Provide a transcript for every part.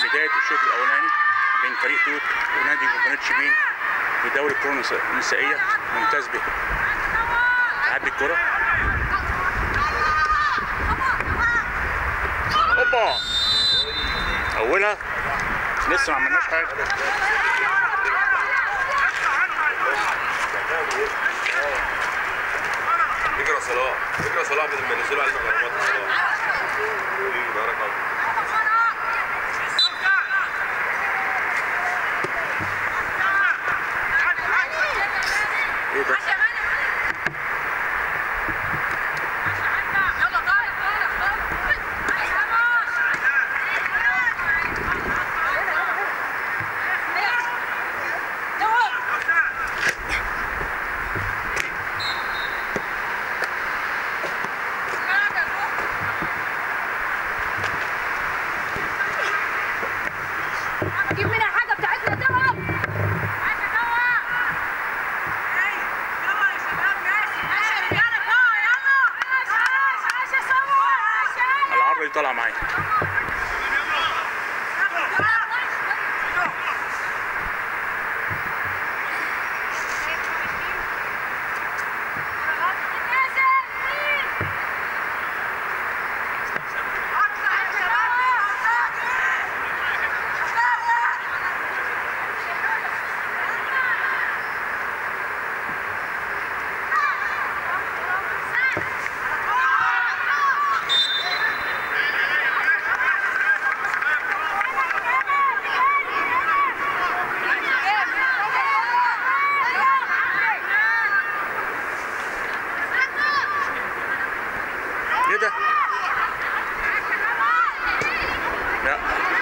بدايه الشوط الاولاني بين فريق توت ونادي جمهوريه شبين في دوري الكره النسائيه ممتاز به عدي الكره اوبا اولها لسه ما عملناش حاجه فكرة صلاح فكرة صلاح بدل ما ينزلوا علينا غرامات صلاح حبيبي بارك الله ايه ده جيب منها حاجه بتاعتنا توأم العرض دي طالعه معايا ايه ده لا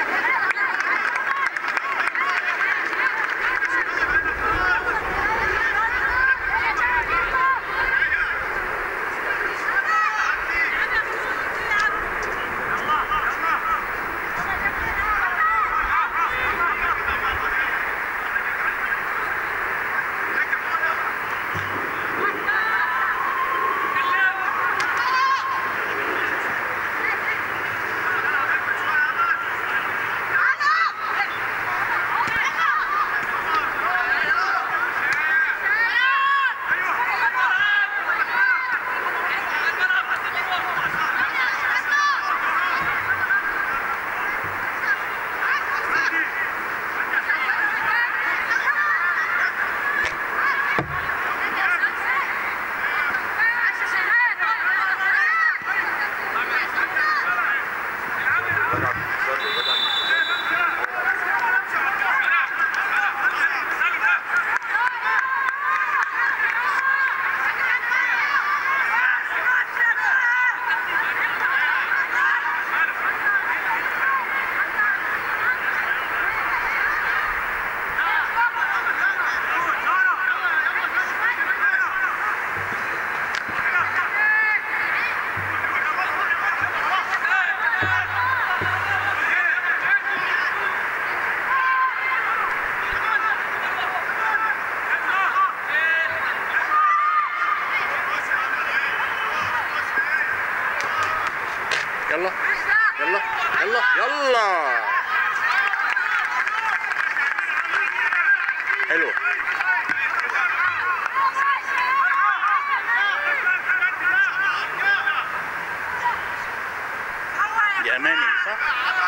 يلا يلا يلا يلا حلو دي اماني صح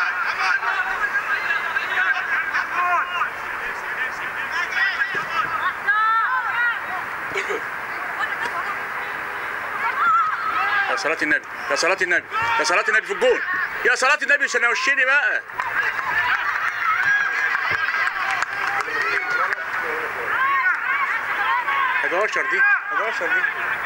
يا صلاة النبي يا صلاة النبي يا صلاة النبي في الجول يا صلاة النبي عشان وشني بقى حداشر دي حداشر دي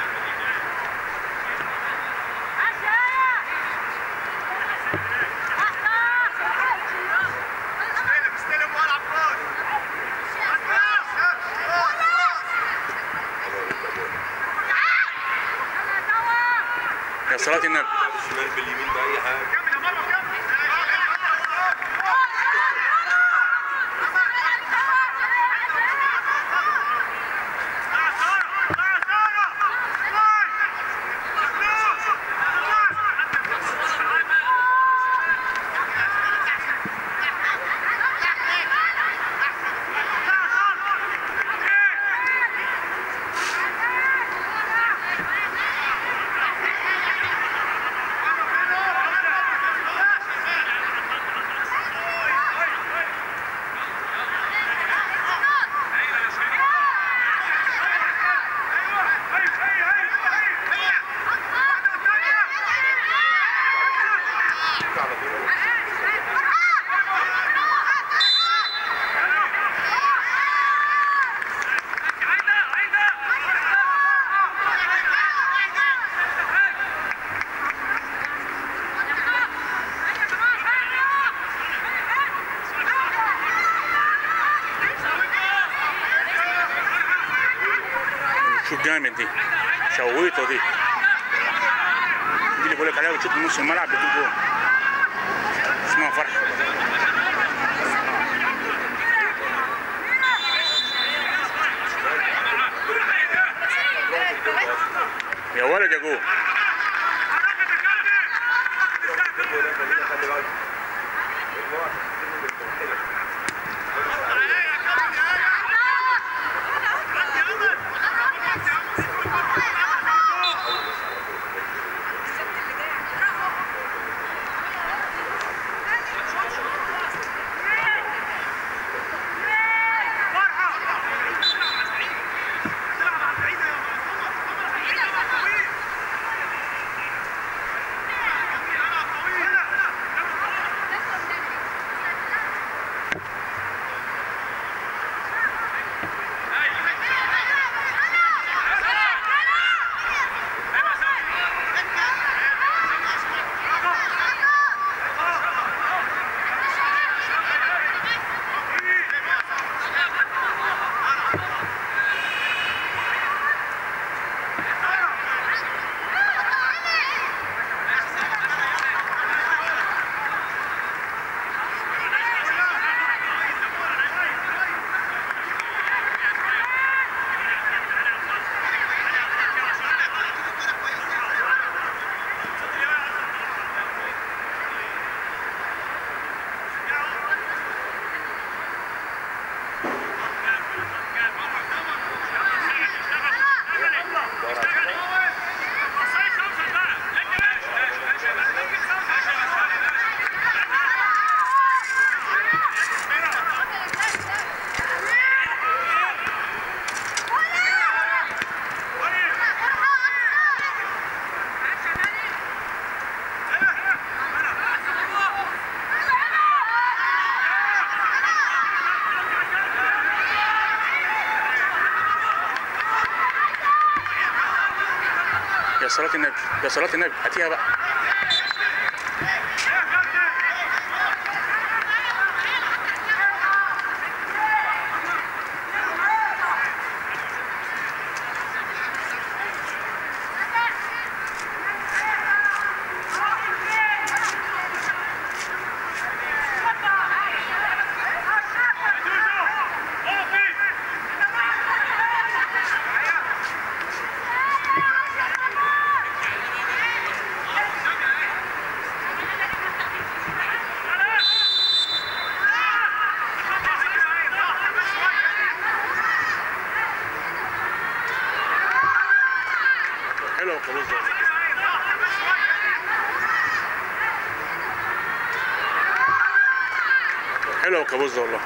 يا صلاة النبي بالشمال باليمين بأي حاجة شوط جامد دي شويته دي دي اللي بقول لك عليها بتشوط من نص الملعب بتجيب جول اسمها فرحه يا ولد يا جول يا صلاة النبي يا صلاة النبي هاتيها بقى حلوة خلاص ده حلوة الكابوس ده والله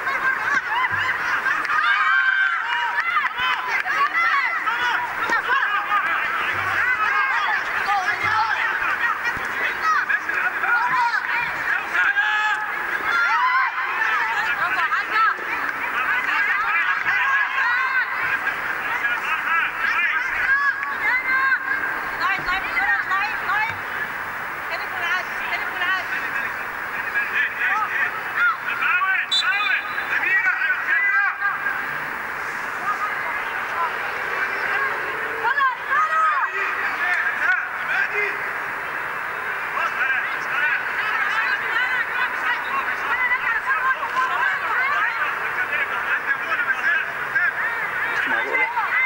معقولة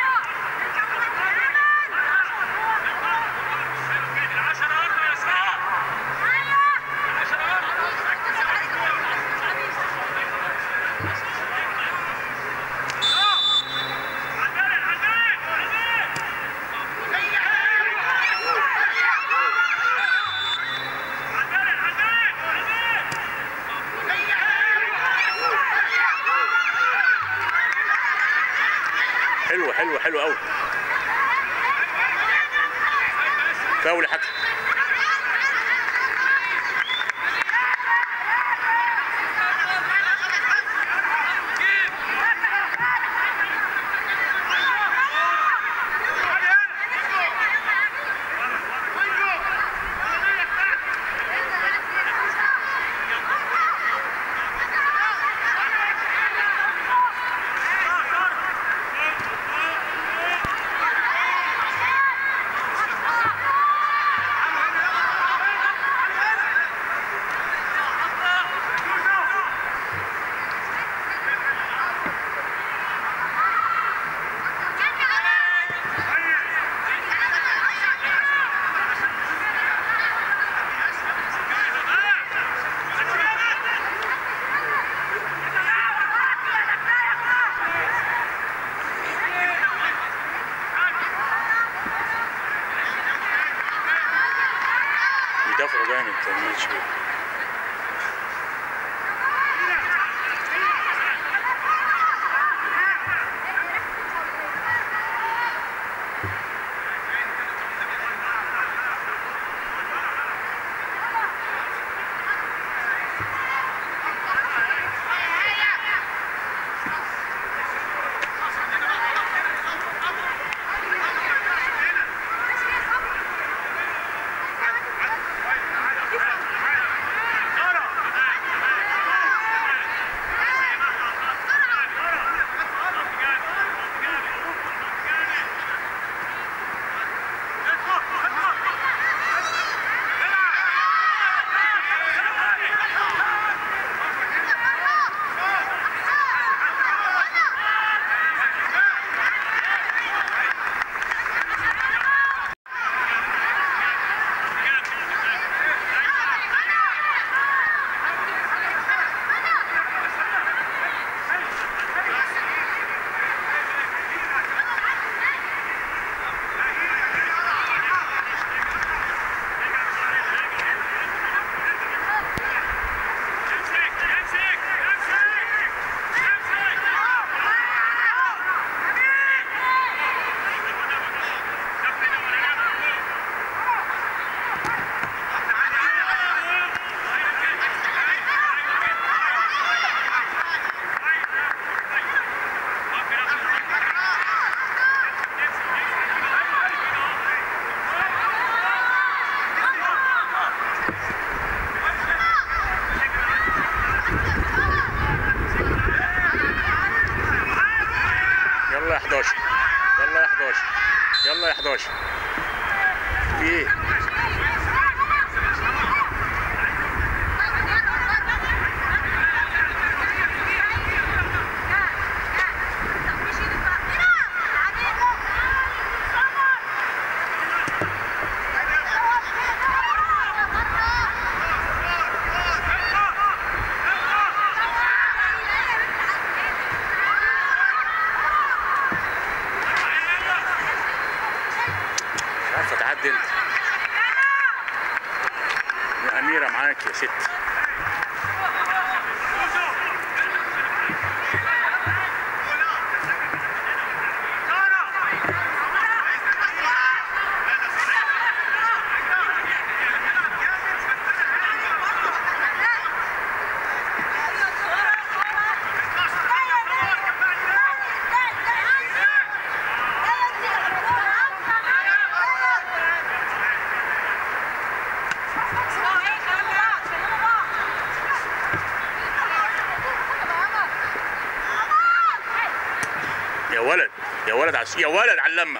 حلوة حلوة حلوة قوي فاول يا حكم 11 في ايه؟ مش عارفه تعدي انت يا اميره معاك يا ست يا ولد يا ولد عس... يا ولد على اللمه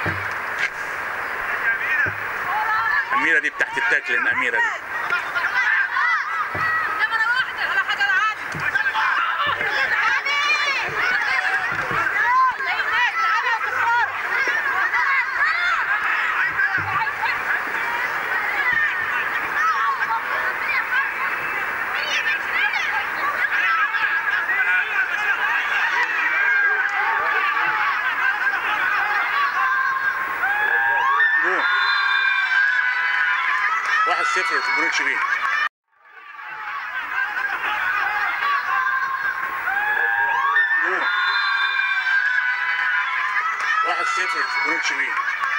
اميره دي بتاعت التاكل اميره دي جون واحد صفر في بريتش بيه جون واحد صفر في بريتش بيه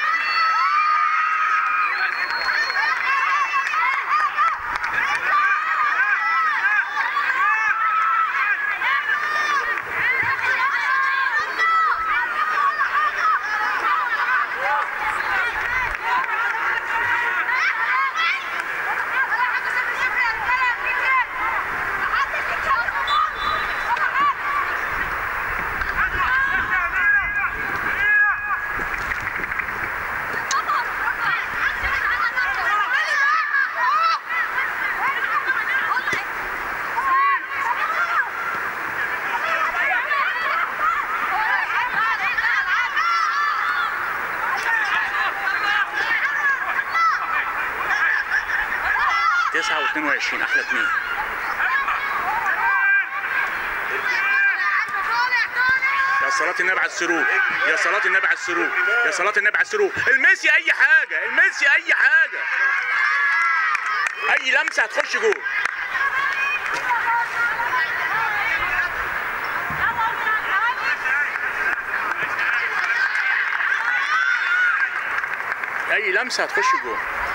تسعة واثنين وعشرين أحلى اتنين يا صلاة النبي على السرور يا صلاة النبي على السرور يا صلاة النبي على السرور المسي أي حاجة المسي أي حاجة أي لمسة هتخش جول أي لمسة هتخش جول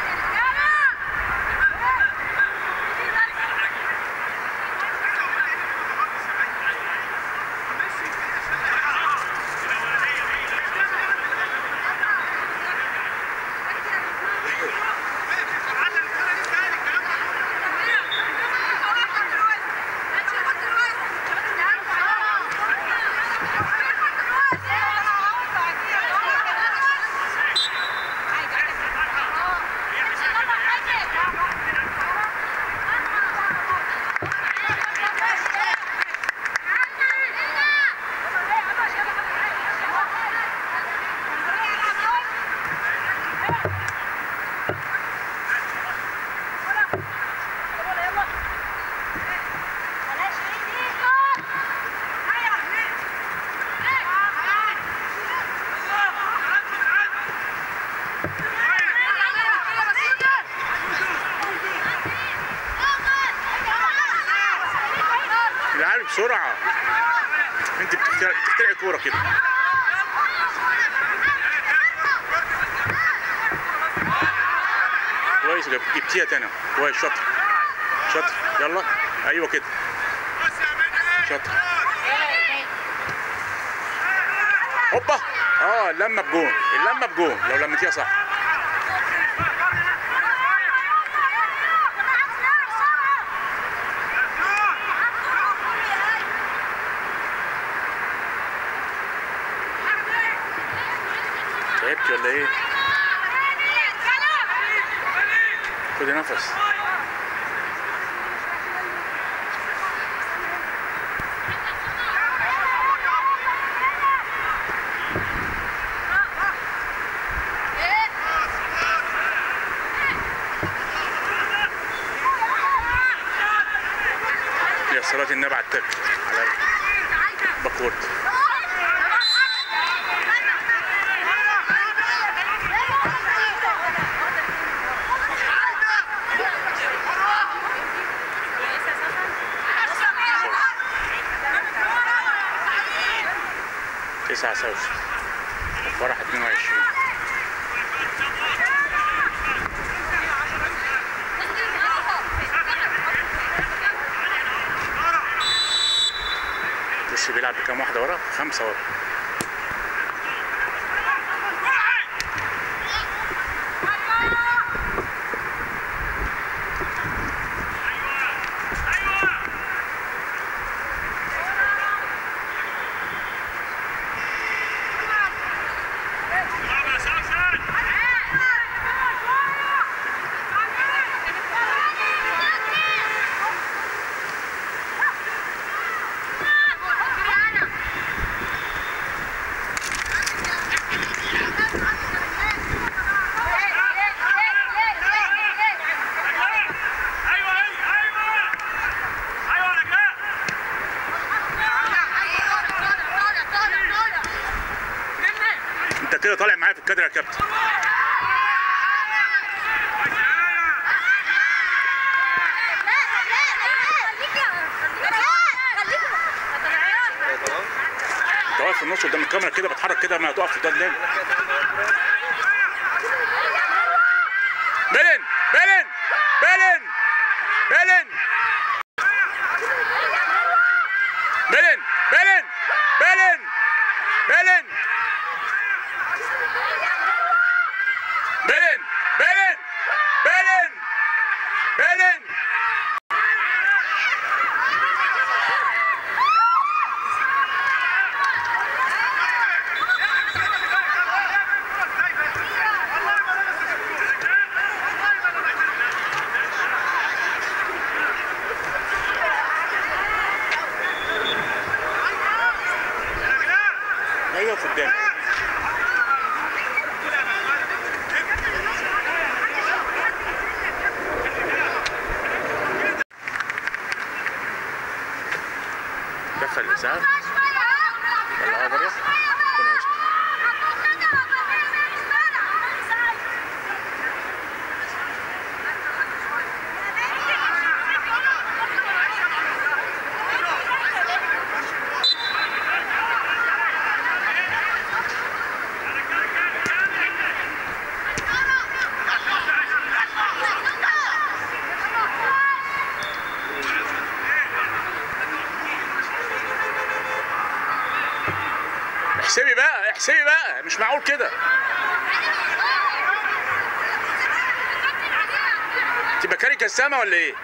العب بسرعة انت بتخترع بتخترعي كورة كده كويس جب- جبتيها تاني كويس شاطر شاطر يلا ايوه كده شاطر هوبا اه اللمه بجون اللمه بجون لو لمتيها صح تعبتي ولا ايه؟ خدي نفس يا صلاة النبي على التك على الباكورد تسعة سوسة فرح 22 لسه بيلعب بكام واحدة ورا؟ خمسة ورا انت كده طالع معايا في الكادر يا كابتن انت واقف في النص قدام الكاميرا كده بتحرك كده ما تقف قدام بيلن بيلن بيلن بيلن بيلن بيلن بيلن بيلن بيلن بيلن بيلن بيلن ايوه قدام دخل الاسعاف طلعها بره ربنا يستر احسبي بقى احسبي بقى مش معقول كده تبقى كاري كسامه ولا ايه؟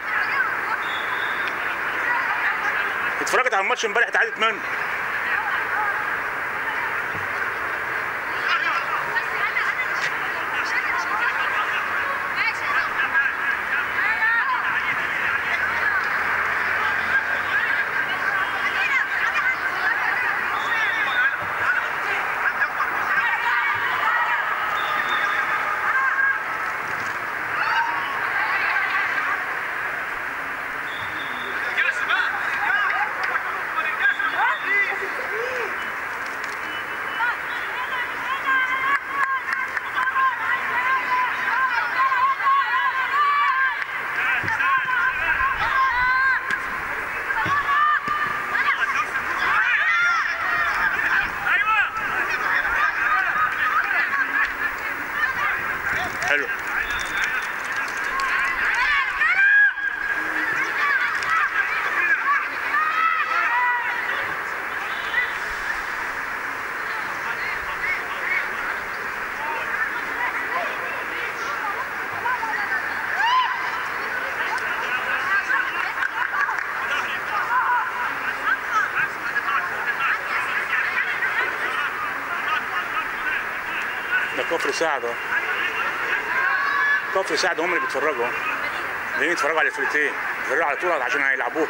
اتفرجت على الماتش امبارح اتعادت منه كفر سعد اهو كفر سعد هم اللي بيتفرجوا اهو جايين يتفرجوا على الفرقتين بيتفرجوا على طول عشان هيلعبوها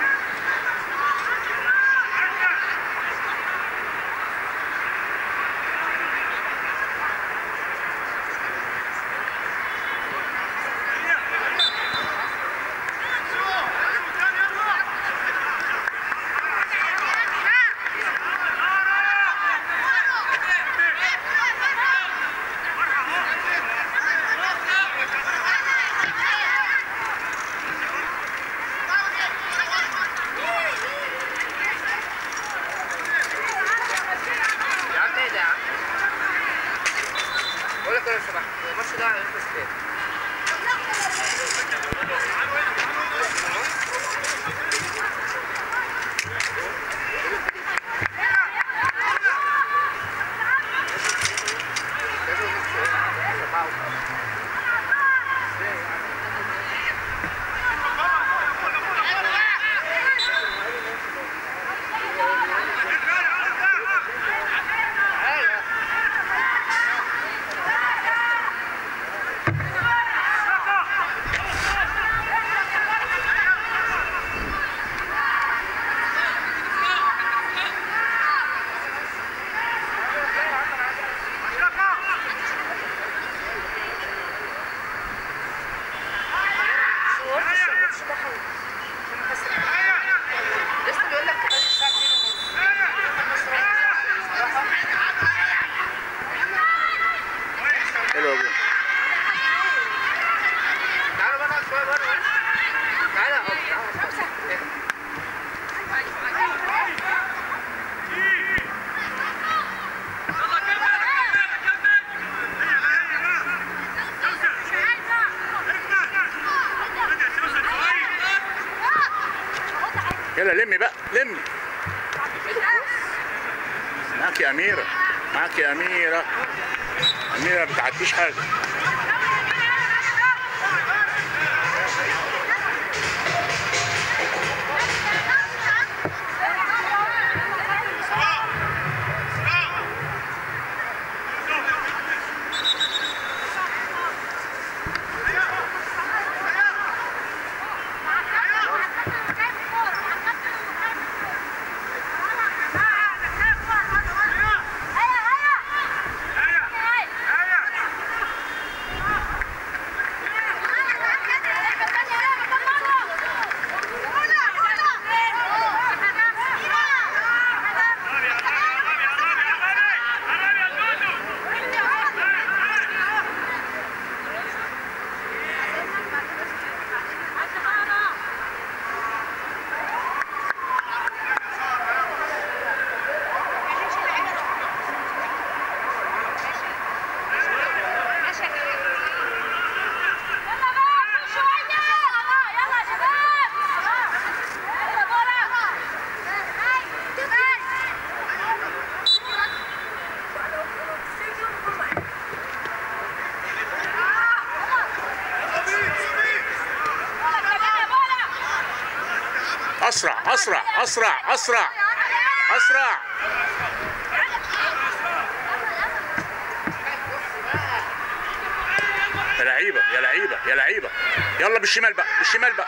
يا عم ايه ده يا عم؟ بقول لك انا سمحت الماتش ده هيخلص كام؟ لسه بيقول لك كمان الساعه 2 ونص حلو يا ابو تعالوا بقى نقعد شويه بره تعالى اقعد تعالى يلا لمي بقى لمي معاك يا اميره معاك يا اميره اميره ما بتعديش حاجه اسرع اسرع اسرع اسرع اسرع يا لعيبه يا لعيبه يا لعيبه يلا بالشمال بقى بالشمال بقى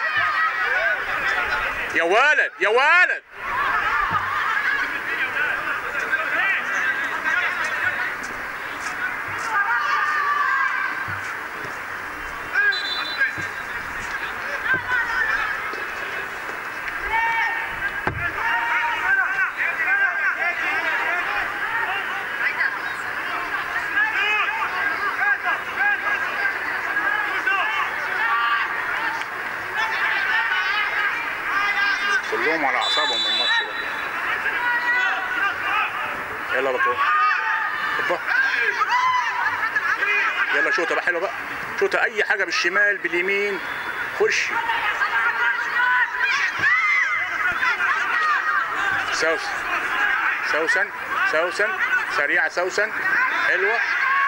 يا ولد يا ولد كلهم على اعصابهم الماتش ده يلا بقى هوبا يلا شوطه بقى حلوه بقى شوطه اي حاجه بالشمال باليمين خش سوسن سوسن سوسن سريعه سوسن حلوه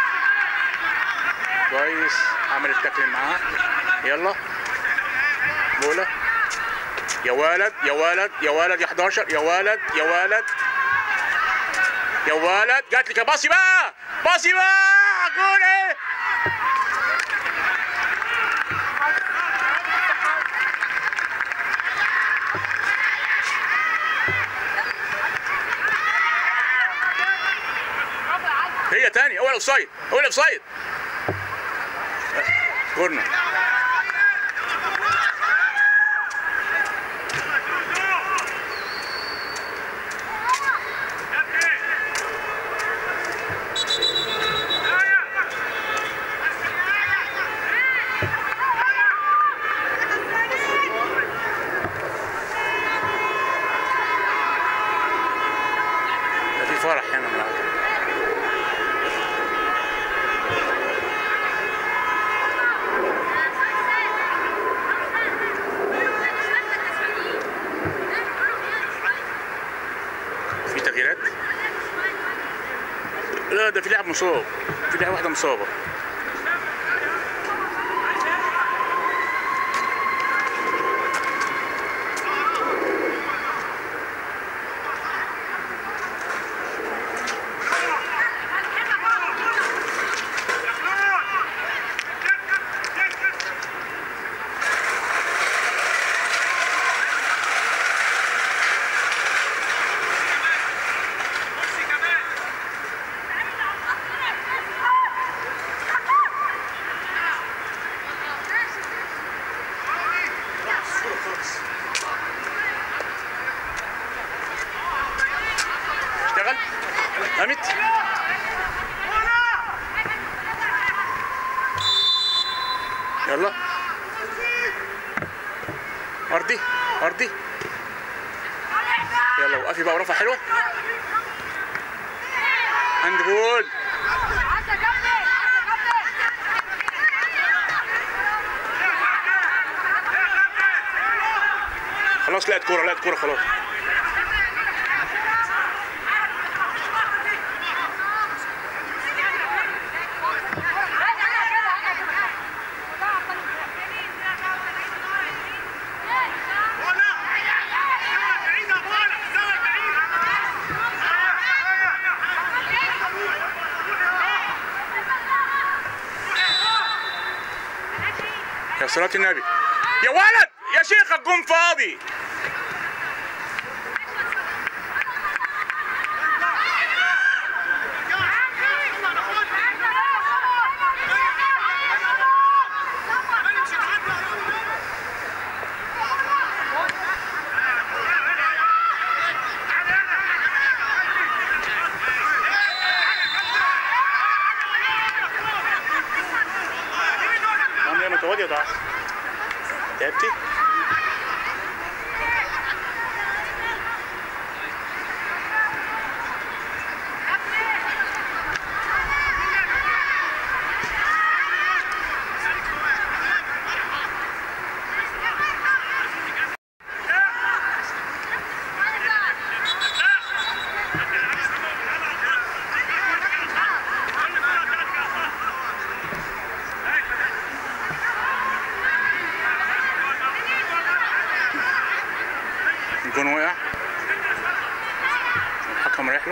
كويس عمل التاكل معاها يلا بولا يا ولد يا ولد يا ولد يا 11 يا ولد يا ولد يا ولد جات لك يا باصي بقى باصي بقى جول ايه هي تاني اول اوفسايد اول اوفسايد كورنر ده في فرح هنا النهارده في تغييرات لا ده في لاعب مصاب في لاعب واحده مصابه اشتغل قامت يلا ارضي ارضي يلا وقفي بقى ورفع حلوه هاند بول عدى جنبي عدى خلاص لقيت كوره لقيت كوره خلاص يا صلاة النبي يا ولد يا شيخ الجون فاضي عامل ايه متواضع ده تعبتي؟ الجون وقع الحكم رايح له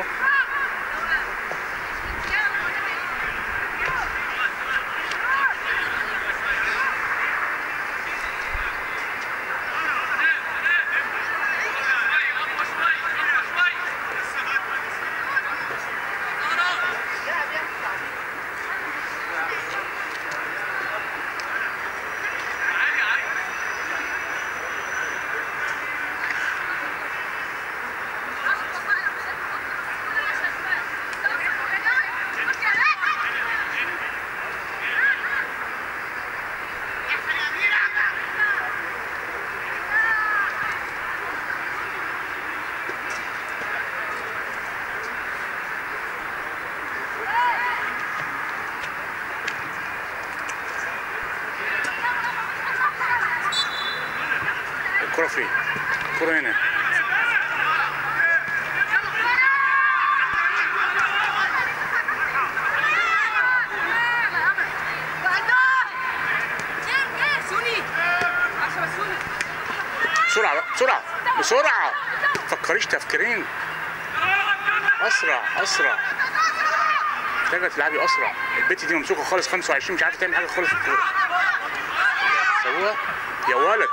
الكرة فين؟ الكرة هنا بسرعة بقى، بسرعة بسرعة فكريش تفكيرين أسرع أسرع محتاجه تلعبي اسرع البت دي ممسوكه خالص 25 مش عارفه تعمل حاجه خالص في الكوره سووها يا ولد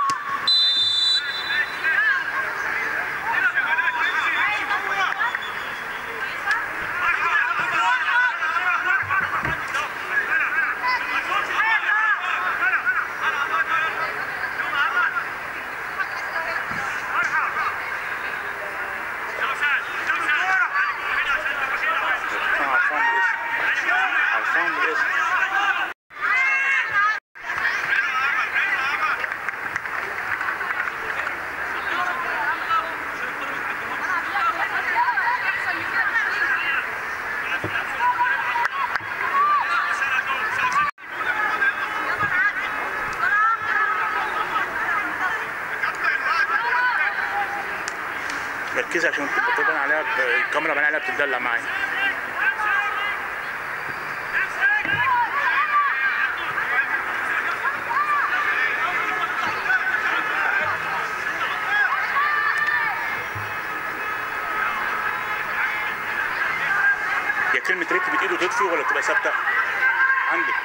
انا عرفان بالاسم عرفان بالاسم مركزة عشان تبقى تبان عليها ب- الكاميرا بان عليها بتدلع معايا هي كلمة ركب بإيده تطفي ولا تبقى ثابتة؟ عندك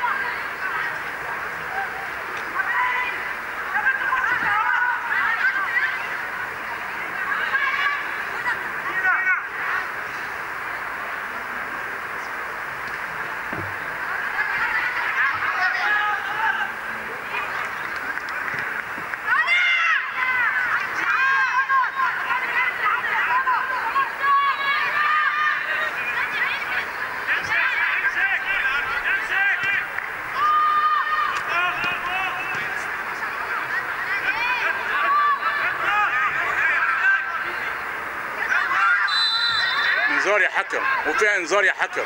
انذار يا حكم وفيها انذار يا حكم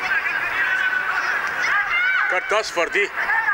كارت اصفر دي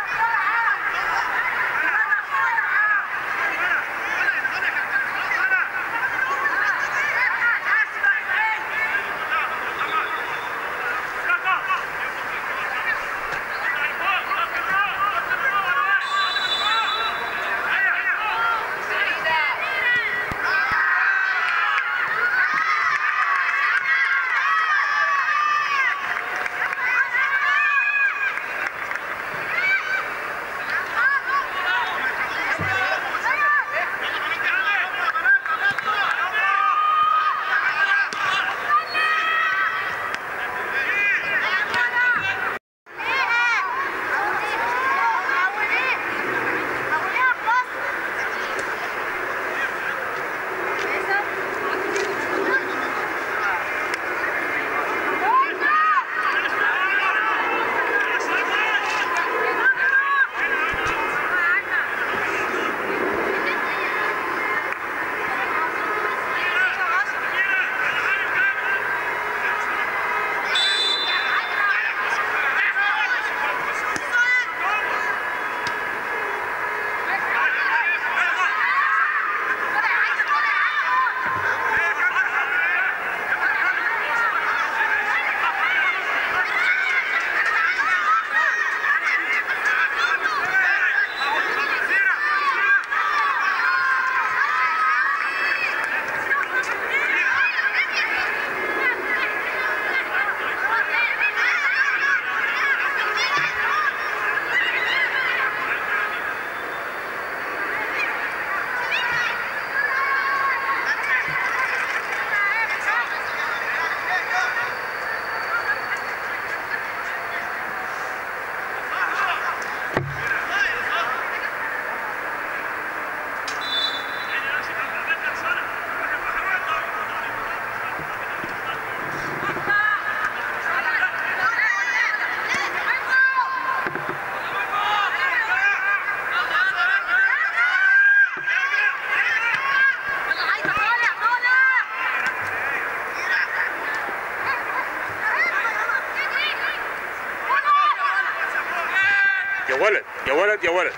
يا ولد يا ولد يا ولد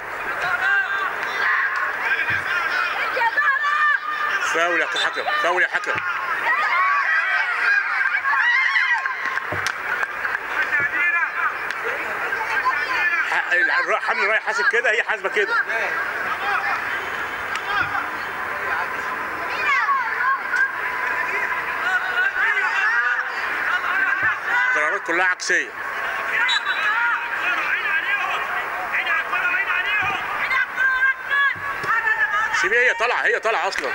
فاول يا حكم فاول يا حكم ح- الع- حمدي رايح حاسب كده هي حاسبه كده قرارات كلها عكسيه سيبيه هي طالعه هي طالعه اصلا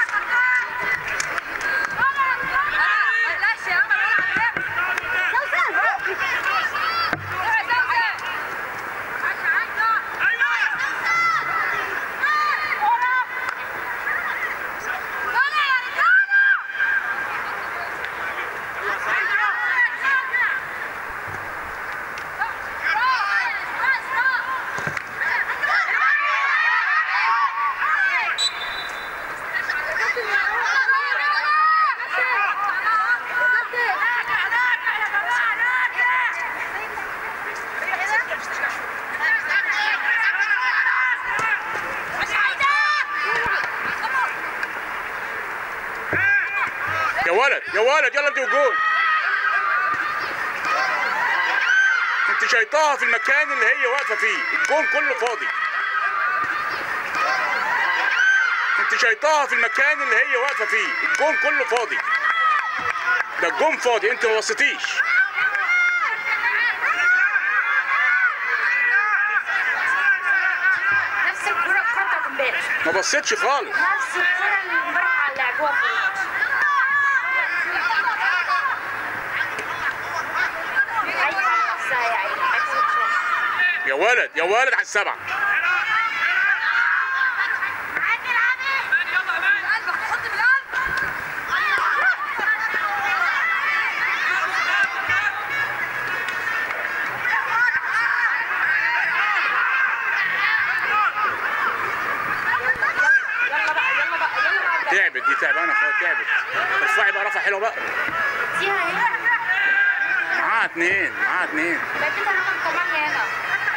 بلاش يا عم يا ولد يا ولد يلا انت وجول انت شايطاها في المكان اللي هي واقفه فيه الجون كله فاضي انت شايطاها في المكان اللي هي واقفه فيه الجون كله فاضي ده الجون فاضي انت ما بصيتيش نفس الكرة الكرة بتاعت امبارح ما بصيتش خالص نفس الكرة اللي امبارح على لعبوها في الماتش خايفة على نفسها يا عيني خايفة من نفسها. يا ولد يا ولد على السبعه يلا بقى يلا بقى يلا بقى بجد. تعبت دي تعبانه خالص تعبت ارفعي بقى رفع حلو بقى اديها هنا معاها اتنين معاها اتنين بديتها رقم 8 هنا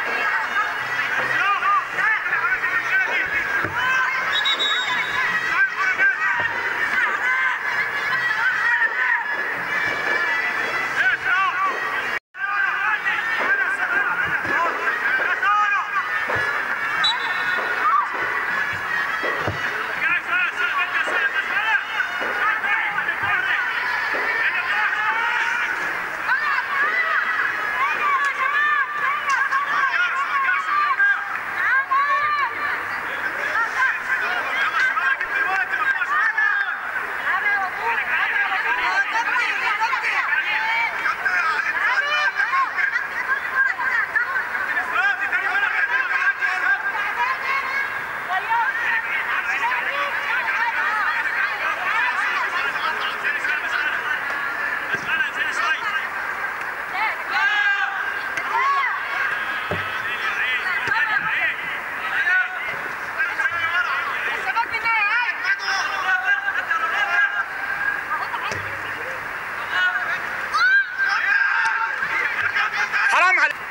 حرام عليك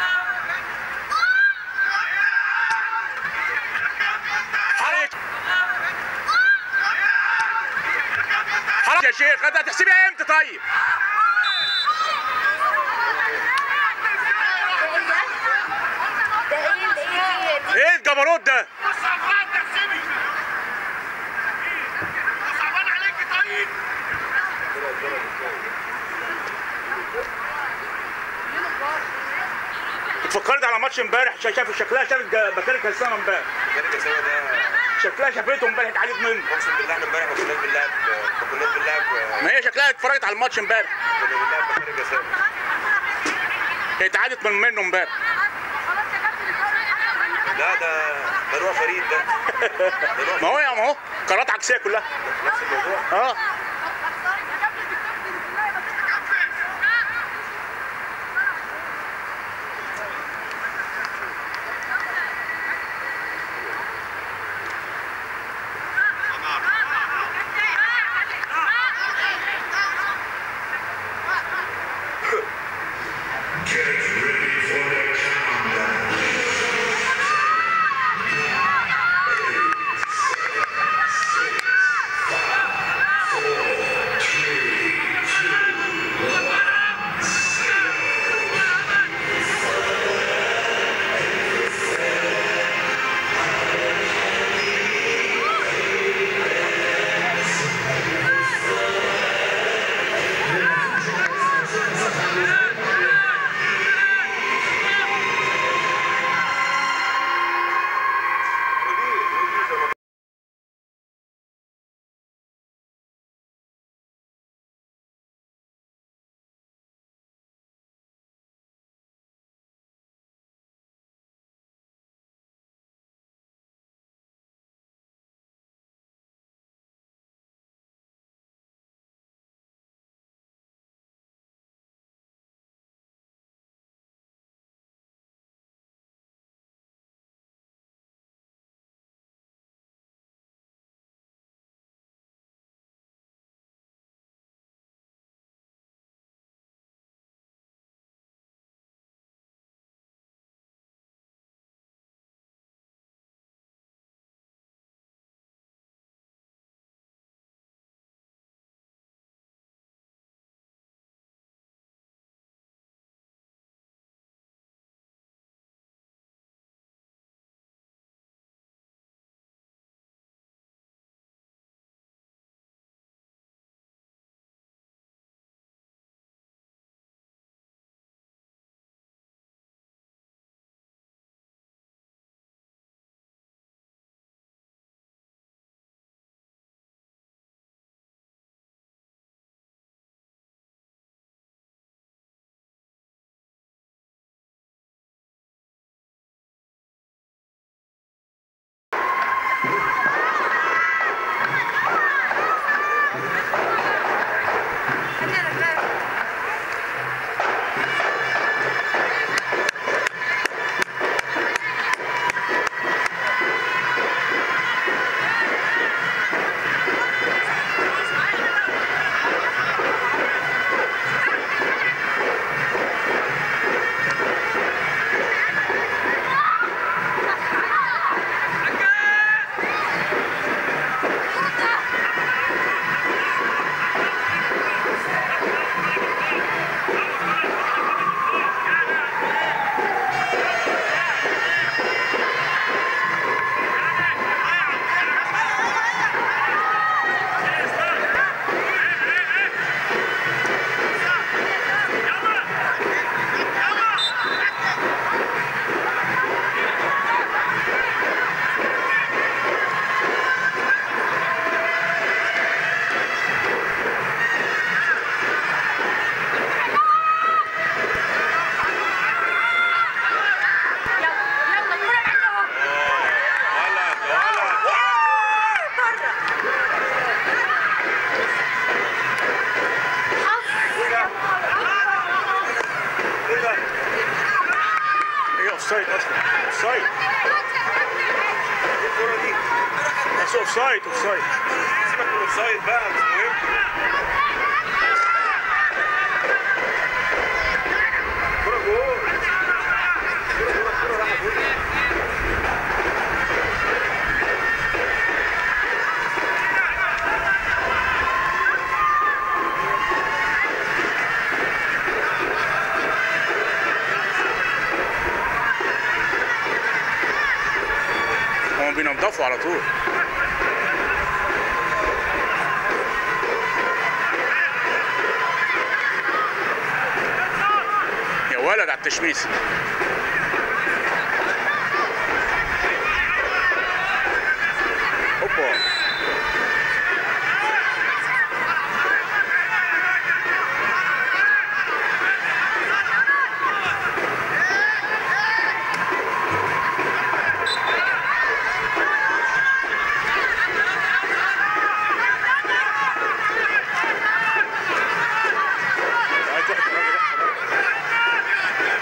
عليك حرام يا شيخ انت هتحسبيها امتى طيب ده ايه ده ايه دي ايه الجبروت ده اتفكرت على ماتش امبارح شا- شاف شكلها شافت جا- مكان الكسامه امبارح كان الجسامة ده شكلها شافته امبارح اتعلت منه اقسم بالله احنا امبارح ما كناش بنلعب ما كناش بنلعب ما هي شكلها اتفرجت على الماتش امبارح كنا بنلعب مكان الجسامة هي اتعادت من منه امبارح لا ده ده نوع فريد ده ده نوع ما هو يا ما هو قرارات عكسيه كلها نفس الموضوع اه اوفسايد اوفسايد سيبك من الاوفسايد بقى مش مهم كرة جول كرة كرة كرة راحت جول هم بينضفوا على طول يا ولد على التشميس اوبا عايز واحد الراجل ده خلاص.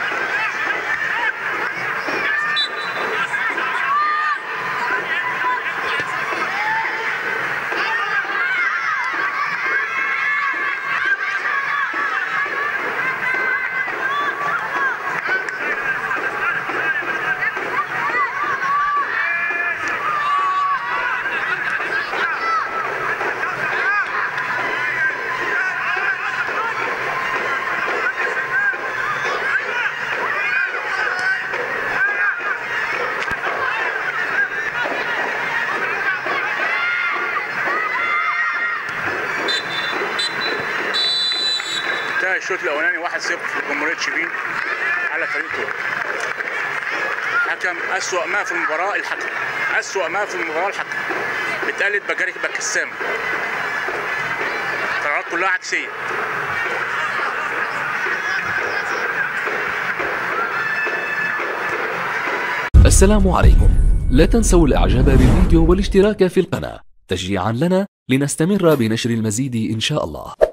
انتهى الشوط الاولاني 1-0 لجمهوريه شبين على فريق تونس حكم اسوأ ما في المباراه الحكم اسوأ ما في المباراه الحكم بتقلد بجاري باكستان قرارات كلها عكسيه السلام عليكم لا تنسوا الاعجاب بالفيديو والاشتراك في القناة تشجيعا لنا لنستمر بنشر المزيد ان شاء الله